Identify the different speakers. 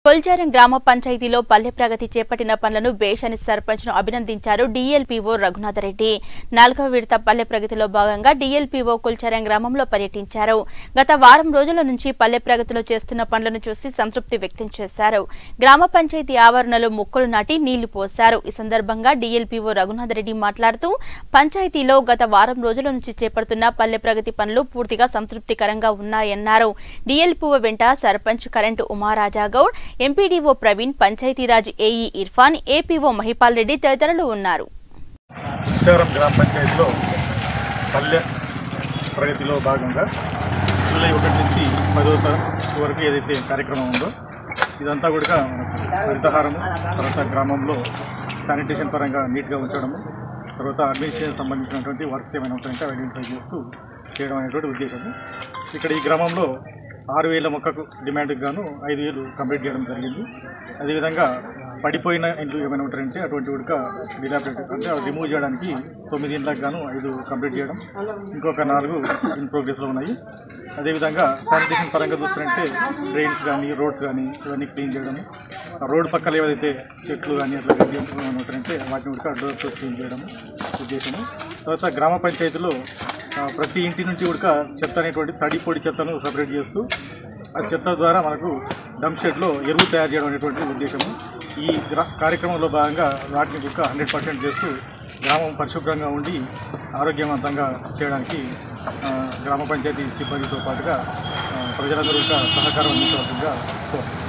Speaker 1: కొల్చారం గ్రామ పంచాయతీలో పల్లె ప్రగతి చేపట్టిన పనులను బేషని సర్పంచ్ ను అభినందించారు డీఎల్పీఓ రఘునాథరెడ్డి నాలుగవ విడత పల్లె ప్రగతిలో భాగంగా డీఎల్పీఓ కొల్చారం గ్రామంలో పర్యటించారు గత వారం రోజుల నుంచి పల్లె ప్రగతిలో చేస్తున్న పనులను చూసి సంతృప్తి వ్యక్తం చేశారు గ్రామ పంచాయతీ ఆవరణలో మొక్కలు నాటి నీళ్లు పోశారు ఈ సందర్భంగా డీఎల్పీఓ రఘునాథరెడ్డి మాట్లాడుతూ పంచాయతీలో గత వారం రోజుల నుంచి చేపడుతున్న పల్లె ప్రగతి పనులు పూర్తిగా సంతృప్తికరంగా ఉన్నాయన్నారు డీఎల్పీఓ వెంట sarpanch current Umaraja Goud MPDO Praveen Panchayati Raj AE Irfan APO Mahipal Reddy తదితరులు ఉన్నారు
Speaker 2: ఉచ్చారం గ్రామ పంచాయతీలో పల్లె ప్రగతిలో భాగంగా జూలై ఒకటి నుంచి పదో తరగతి వరకు ఏదైతే కార్యక్రమం ఉందో ఇదంతా కూడా మనకు హరితహారము తర్వాత గ్రామంలో శానిటేషన్ పరంగా నీట్గా ఉంచడము తర్వాత అడ్మినిస్ట్రేషన్ సంబంధించినటువంటి వర్క్స్ ఏమైనా ఉంటాయంటే అవి ఐడెంటిఫై చేస్తూ చేయడం అనేటువంటి ఉద్దేశము ఇక్కడ ఈ గ్రామంలో ఆరు వేల మొక్కకు డిమాండ్కి గాను ఐదు వేలు కంప్లీట్ చేయడం జరిగింది అదేవిధంగా పడిపోయిన ఇండ్లు ఏమైనా ఉంటాయంటే అటువంటి ఉడక డిలాబరేట్ అంటే అవి రిమూవ్ చేయడానికి తొమ్మిది ఇండ్లకు గాను ఐదు కంప్లీట్ చేయడం ఇంకొక నాలుగు ఇన్ ప్రోగ్రెస్లో ఉన్నాయి అదేవిధంగా శానిటేషన్ పరంగా చూస్తుంటే డ్రైన్స్ కానీ రోడ్స్ కానీ ఇవన్నీ క్లీన్ చేయడం ఆ రోడ్ పక్కల ఏవైతే చెట్లు కానీ అట్లా గడ్డి ఉంటాయంటే వాటిని ఉడక డోర్తో క్లీన్ చేయడం ఉద్దేశము తర్వాత గ్రామ పంచాయతీలో ఆ, ప్రతి ఇంటి నుంచి ఉడక చెత్త అనేటువంటి తడి పొడి చెత్తను సపరేట్ చేస్తూ ఆ చెత్త ద్వారా మనకు డంప్ షెడ్లో ఎరువు తయారు చేయడం అనేటువంటి ఉద్దేశము ఈ గ్రా కార్యక్రమంలో భాగంగా వాటిని కూడా హండ్రెడ్ పర్సెంట్ చేస్తూ గ్రామం పరిశుభ్రంగా ఉండి ఆరోగ్యవంతంగా చేయడానికి ఆ, గ్రామ పంచాయతీ సిబ్బందితో పాటుగా ఆ, ప్రజలందరూ కూడా సహకారం అందించవలసిందిగా కోరుతున్నాను